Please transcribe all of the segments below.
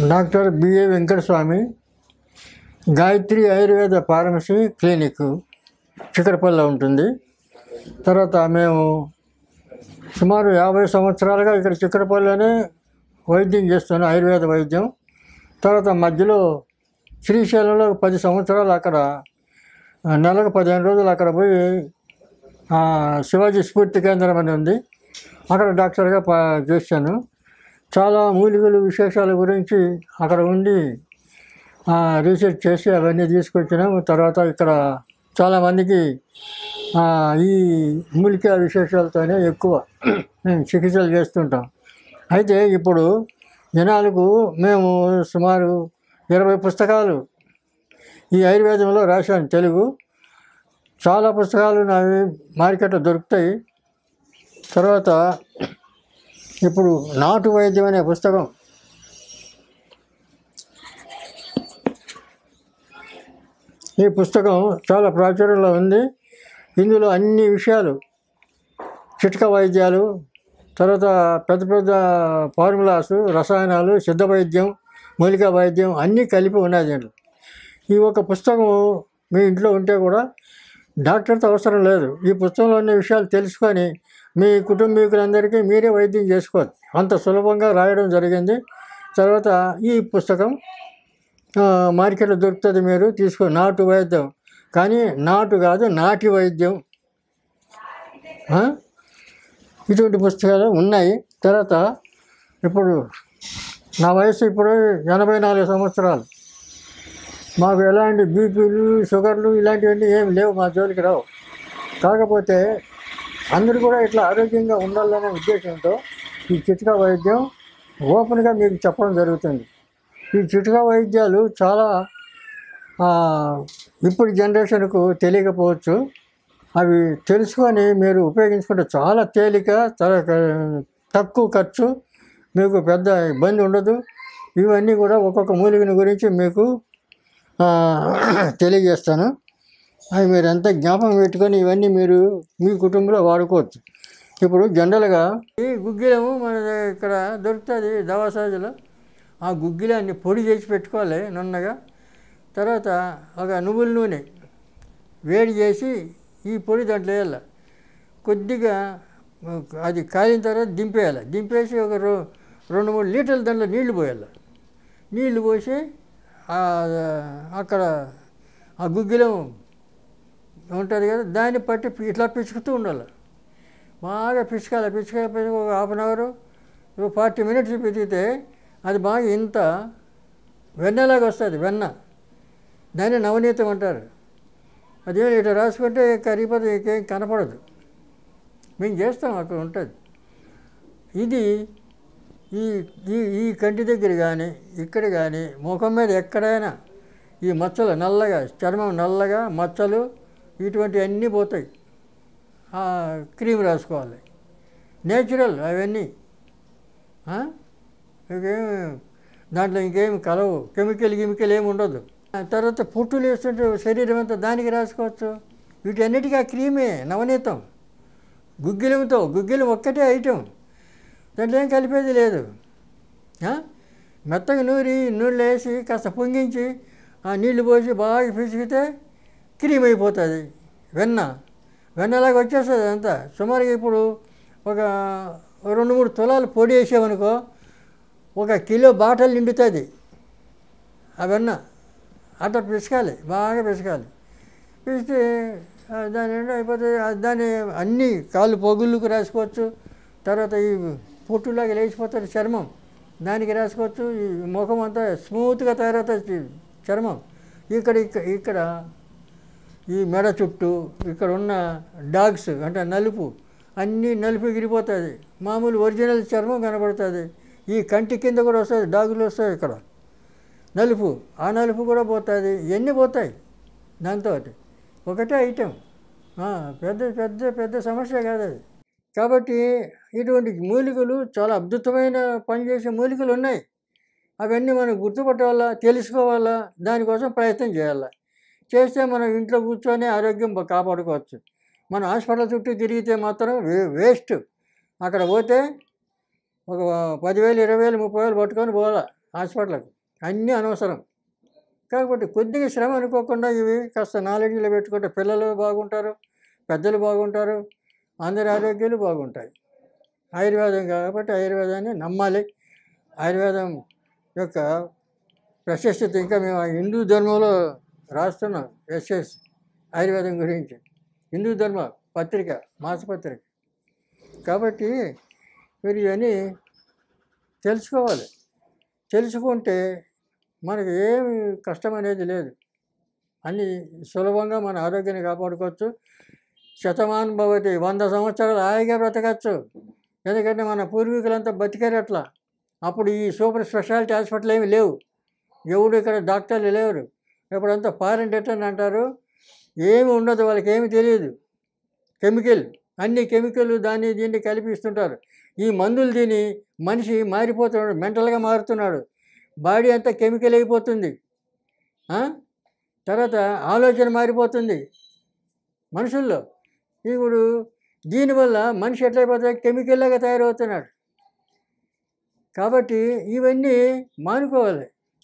Doctor B A Venkataswami Gayatri Ayurveda pharmacy clinic చిక్కడపల్లిలో ఉంటుంది తర్వాత మేము సుమారు యాభై సంవత్సరాలుగా ఇక్కడ చిక్కడపల్లిలోనే వైద్యం చేస్తున్నాం ఆయుర్వేద వైద్యం తర్వాత మధ్యలో శ్రీశైలంలో పది సంవత్సరాలు అక్కడ ఆ, నెలకు పదిహేను రోజులు అక్కడ పోయి ఆ, శివాజీ స్ఫూర్తి కేంద్రం అని ఉంది అక్కడ డాక్టర్గా ప చేశాను చాలా మూలికలు విశేషాల గురించి అక్కడ ఉండి ఆ, రీసెర్చ్ చేసి అవన్నీ తీసుకొచ్చినాము తర్వాత ఇక్కడ చాలామందికి ఆ, ఈ మూలిక విశేషాలతోనే ఎక్కువ మేము చికిత్సలు చేస్తుంటాం అయితే ఇప్పుడు జనాలకు మేము సుమారు ఇరవై పుస్తకాలు ఈ ఆయుర్వేదంలో రాశాను తెలుగు చాలా పుస్తకాలు నావి మార్కెట్లో దొరుకుతాయి తర్వాత ఇప్పుడు నాటు వైద్యం అనే పుస్తకం ఈ పుస్తకం చాలా ప్రాచుర్యంలో ఉంది ఇందులో అన్ని విషయాలు చిట్క వైద్యాలు తర్వాత పెద్ద పెద్ద ఫార్ములాస్ రసాయనాలు సిద్ధ వైద్యం మూలిక వైద్యం అన్నీ కలిపి ఉన్నాయి దీంట్లో ఈ ఒక పుస్తకం మీ ఇంట్లో ఉంటే కూడా డాక్టర్తో అవసరం లేదు ఈ పుస్తకంలో ఉన్న విషయాలు తెలుసుకొని మీ కుటుంబీకులందరికీ మీరే వైద్యం చేసుకోవచ్చు అంత సులభంగా రాయడం జరిగింది తర్వాత ఈ పుస్తకం ఆ, మార్కెట్లో దొరుకుతుంది మీరు తీసుకో నాటు వైద్యం కానీ నాటు కాదు నాటి వైద్యం ఆ? ఇటువంటి పుస్తకాలు ఉన్నాయి తర్వాత ఇప్పుడు నా వయసు ఇప్పుడు ఎనభై నాలుగు సంవత్సరాలు మాకు ఎలాంటి బీపీలు షుగర్లు ఇలాంటివన్నీ ఏమి లేవు మా జోలికి రావు కాకపోతే అందరూ కూడా ఇట్లా ఆరోగ్యంగా ఉండాలనే ఉద్దేశంతో ఈ చిట్కా వైద్యం ఓపెన్గా మీకు చెప్పడం జరుగుతుంది ఈ చిట్కా వైద్యాలు చాలా ఆ, ఇప్పుడు జనరేషన్కు తెలియకపోవచ్చు అవి తెలుసుకొని మీరు ఉపయోగించుకుంటే చాలా తేలిక చాలా క- తక్కువ ఖర్చు మీకు పెద్ద ఇబ్బంది ఉండదు ఇవన్నీ కూడా ఒక్కొక్క మూలికని గురించి మీకు ఆ, తెలియజేస్తాను అవి మీరు ఎంత జ్ఞాపకం పెట్టుకొని ఇవన్నీ మీరు మీ కుటుంబంలో వాడుకోవచ్చు ఇప్పుడు జనరల్గా ఈ గుగ్గిలము మన ఇక్కడ దొరుకుతుంది దవాసాజులో ఆ గుగ్గిలాన్ని పొడి చేసి పెట్టుకోవాలి నున్నగా తర్వాత ఒక నువ్వుల నూనె వేడి చేసి ఈ పొడి దాంట్లో వేయాలి కొద్దిగా అది కాలిన తర్వాత దింపేయాలి దింపేసి ఒక రో- రెండు మూడు లీటర్ల దాంట్లో నీళ్లు పోయాలి నీళ్లు పోసి ఆ, అక్కడ ఆ గుగ్గిలం ఉంటుంది కదా దాన్ని పట్టి పి- ఇట్లా పిసుకుతూ ఉండాలి బాగా పిసకాలి పిసకాలి పిసుక ఒక half an hour forty minutes పితికితే అది బాగా ఇంత వెన్నలాగా వస్తుంది వెన్న దాన్ని నవనీతం అంటారు అదేం ఇట్లా రాసుకుంటే కరిగిపోతే ఇంకేం కనపడదు మేము చేస్తాం అక్కడ ఉంటుంది ఇది ఈ ఈ ఈ కంటి దగ్గర కానీ ఇక్కడ కానీ ముఖం మీద ఎక్కడైనా ఈ మచ్చలు నల్లగా చర్మం నల్లగా మచ్చలు ఇటువంటి అన్నీ పోతాయి ఆ క్రీమ్ రాసుకోవాలి నేచురల్ అవన్నీ ఆ? ఇంకేం దాంట్లో ఇంకేం కలవు కెమికల్ గిమికల్ ఏమి ఉండదు ఆ తర్వాత పుట్టులు వేస్తుంటే శరీరం అంతా దానికి రాసుకోవచ్చు వీటన్నిటికీ ఆ క్రీమే నవనీతం గుగ్గిలంతో గుగ్గిలం ఒక్కటే ఐటెం దాంట్లో ఏం కలిపేది లేదు ఆ? మెత్తగా నూరి నూనెలో వేసి కాస్త పొంగించి ఆ నీళ్లు పోసి బాగా పిసికితే క్రీమ్ అయిపోతుంది వెన్న వెన్నలాగా వచ్చేస్తుంది అంతా సుమారుగా ఇప్పుడు ఒక రెండు మూడు తులాలు పొడి వేసామనుకో ఒక కిలో బాటలు నిండుతుంది ఆ వెన్న అట్లా పిసకాలి బాగా పిసకాలి పిసితే ఆ, దాని నిండా అయిపోతే ఆ దాన్ని అన్ని కాళ్ళు పొగుళ్ళకు రాసుకోవచ్చు తర్వాత ఈ పొట్టులాగా లేచిపోతుంది చర్మం దానికి రాసుకోవచ్చు ఈ ముఖం అంతా స్మూత్గా తయారవుతుంది చర్మం ఇక్కడ ఇక్కడ ఇక్కడ ఈ మెడ చుట్టూ ఇక్కడ ఉన్న డాగ్స్ అంటే నలుపు అన్నీ నలుపు ఎగిరిపోతుంది మామూలు ఒరిజినల్ చర్మం కనబడుతుంది ఈ కంటి కింద కూడా వస్తుంది డాగులు వస్తాయి ఇక్కడ నలుపు ఆ నలుపు కూడా పోతుంది ఇవన్నీ పోతాయి దాంతో ఒకటే ఐటెం ఆ, పెద్ద పెద్ద పెద్ద సమస్య కాదు అది కాబట్టి ఇటువంటి మూలికలు చాలా అద్భుతమైన పనిచేసే మూలికలు ఉన్నాయి అవన్నీ మనం గుర్తుపట్టాలా తెలుసుకోవాలా దానికోసం ప్రయత్నం చేయాలి చేస్తే మనం ఇంట్లో కూర్చొని ఆరోగ్యం బా- కాపాడుకోవచ్చు మన హాస్పిటల్ చుట్టూ తిరిగితే మాత్రం వే వేస్ట్ అక్కడ పోతే ఒక పదివేలు ఇరవై వేలు ముప్పై వేలు పట్టుకొని పోవాలా హాస్పిటల్కి అన్నీ అనవసరం కాబట్టి కొద్దిగా శ్రమ అనుకోకుండా ఇవి కాస్త నాలెడ్జ్లో పెట్టుకుంటే పిల్లలు బాగుంటారు పెద్దలు బాగుంటారు అందరి ఆరోగ్యాలు బాగుంటాయి ఆయుర్వేదం కాబట్టి ఆయుర్వేదాన్ని నమ్మాలి ఆయుర్వేదం యొక్క ప్రశస్తత ఇంకా మేము ఆ హిందూ ధర్మంలో రాస్తున్నాం ఎస్ఎస్ ఆయుర్వేదం గురించి హిందూ ధర్మ పత్రిక మాసపత్రిక కాబట్టి మీరు ఇవన్నీ తెలుసుకోవాలి తెలుసుకుంటే మనకి ఏమి కష్టం అనేది లేదు అన్ని సులభంగా మన ఆరోగ్యాన్ని కాపాడుకోవచ్చు శతమాన్ భవతి వంద సంవత్సరాలు హాయిగా బ్రతకచ్చు ఎందుకంటే మన పూర్వీకులంతా బతికారు అట్లా అప్పుడు ఈ సూపర్ స్పెషాలిటీ హాస్పిటల్ ఏమి లేవు ఎవడు ఇక్కడ డాక్టర్లు లేరు ఇప్పుడంతా ఫారెన్ డెటన్ అంటారు ఏమి ఉండదు వాళ్ళకి ఏమి తెలియదు కెమికల్ అన్ని కెమికల్ దాన్ని దీన్ని కలిపిస్తుంటారు ఈ మందులు తిని మనిషి మారిపోతున్నాడు మెంటల్గా మారుతున్నాడు బాడీ అంతా కెమికల్ అయిపోతుంది ఆ? తర్వాత ఆలోచన మారిపోతుంది మనుషుల్లో ఇప్పుడు దీనివల్ల మనిషి ఎట్లయిపోతాడు కెమికల్ లాగా తయారవుతున్నాడు కాబట్టి ఇవన్నీ మానుకోవాలి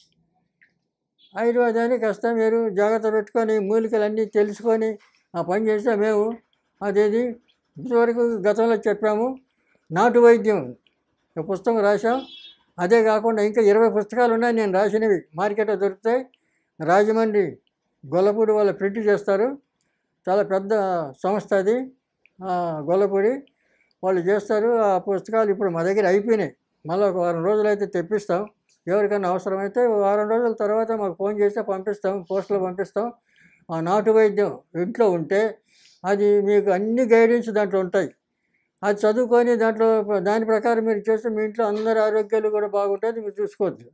ఆయుర్వేదాన్ని కాస్త మీరు జాగ్రత్త పెట్టుకొని మూలికలన్నీ తెలుసుకొని ఆ పని చేస్తే మేము అదేది ఇంతవరకు గతంలో చెప్పాము నాటు వైద్యం ఒక పుస్తకం రాశాం అదే కాకుండా ఇంకా ఇరవై పుస్తకాలు ఉన్నాయి నేను రాసినవి మార్కెట్లో దొరుకుతాయి రాజమండ్రి గొల్లపూడి వాళ్ళు ప్రింట్ చేస్తారు చాలా పెద్ద సంస్థ అది ఆ, గొల్లపూడి వాళ్ళు చేస్తారు ఆ పుస్తకాలు ఇప్పుడు మా దగ్గర అయిపోయినాయి మళ్ళీ ఒక వారం రోజులు అయితే తెప్పిస్తాం ఎవరికైనా అవసరమైతే వారం రోజుల తర్వాత మాకు ఫోన్ చేస్తే పంపిస్తాం పోస్టులో పంపిస్తాం ఆ నాటు వైద్యం ఇంట్లో ఉంటే అది మీకు అన్ని గైడెన్స్ దాంట్లో ఉంటాయి అది చదువుకొని దాంట్లో దాని ప్రకారం మీరు చేస్తే మీ ఇంట్లో అందరి ఆరోగ్యాలు కూడా బాగుంటుంది మీరు చూసుకోవచ్చు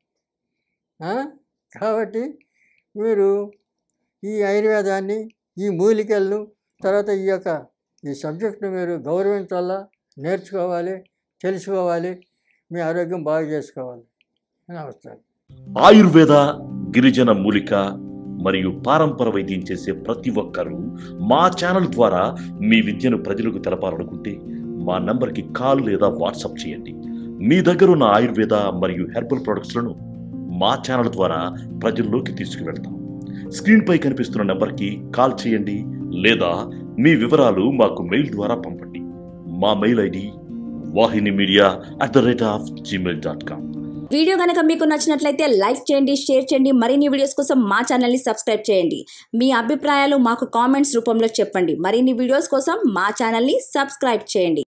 ఆ? కాబట్టి మీరు ఈ ఆయుర్వేదాన్ని ఈ మూలికలను తర్వాత ఈ యొక్క ఈ సబ్జెక్ట్ను మీరు గౌరవించాలా నేర్చుకోవాలి తెలుసుకోవాలి మీ ఆరోగ్యం బాగు చేసుకోవాలి నమస్కారం ఆయుర్వేద గిరిజన మూలిక మరియు పారంపర వైద్యం చేసే ప్రతి ఒక్కరూ మా ఛానల్ ద్వారా మీ విద్యను ప్రజలకు తెలపాలనుకుంటే మా నంబర్కి కాల్ లేదా వాట్సాప్ చేయండి మీ దగ్గర ఉన్న ఆయుర్వేద మరియు హెర్బల్ ప్రొడక్ట్స్లను మా ఛానల్ ద్వారా ప్రజల్లోకి తీసుకువెళ్తాం స్క్రీన్పై కనిపిస్తున్న నెంబర్కి కాల్ చేయండి లేదా మీ వివరాలు మాకు మెయిల్ ద్వారా పంపండి మా mail ID Vahini media at the rate of Gmail dot com video కనుక మీకు నచ్చినట్లయితే లైక్ చేయండి షేర్ చేయండి మరిన్ని వీడియోస్ కోసం మా ఛానల్ని సబ్స్క్రైబ్ చేయండి మీ అభిప్రాయాలు మాకు కామెంట్స్ రూపంలో చెప్పండి మరిన్ని వీడియోస్ కోసం మా ఛానల్ని సబ్స్క్రైబ్ చేయండి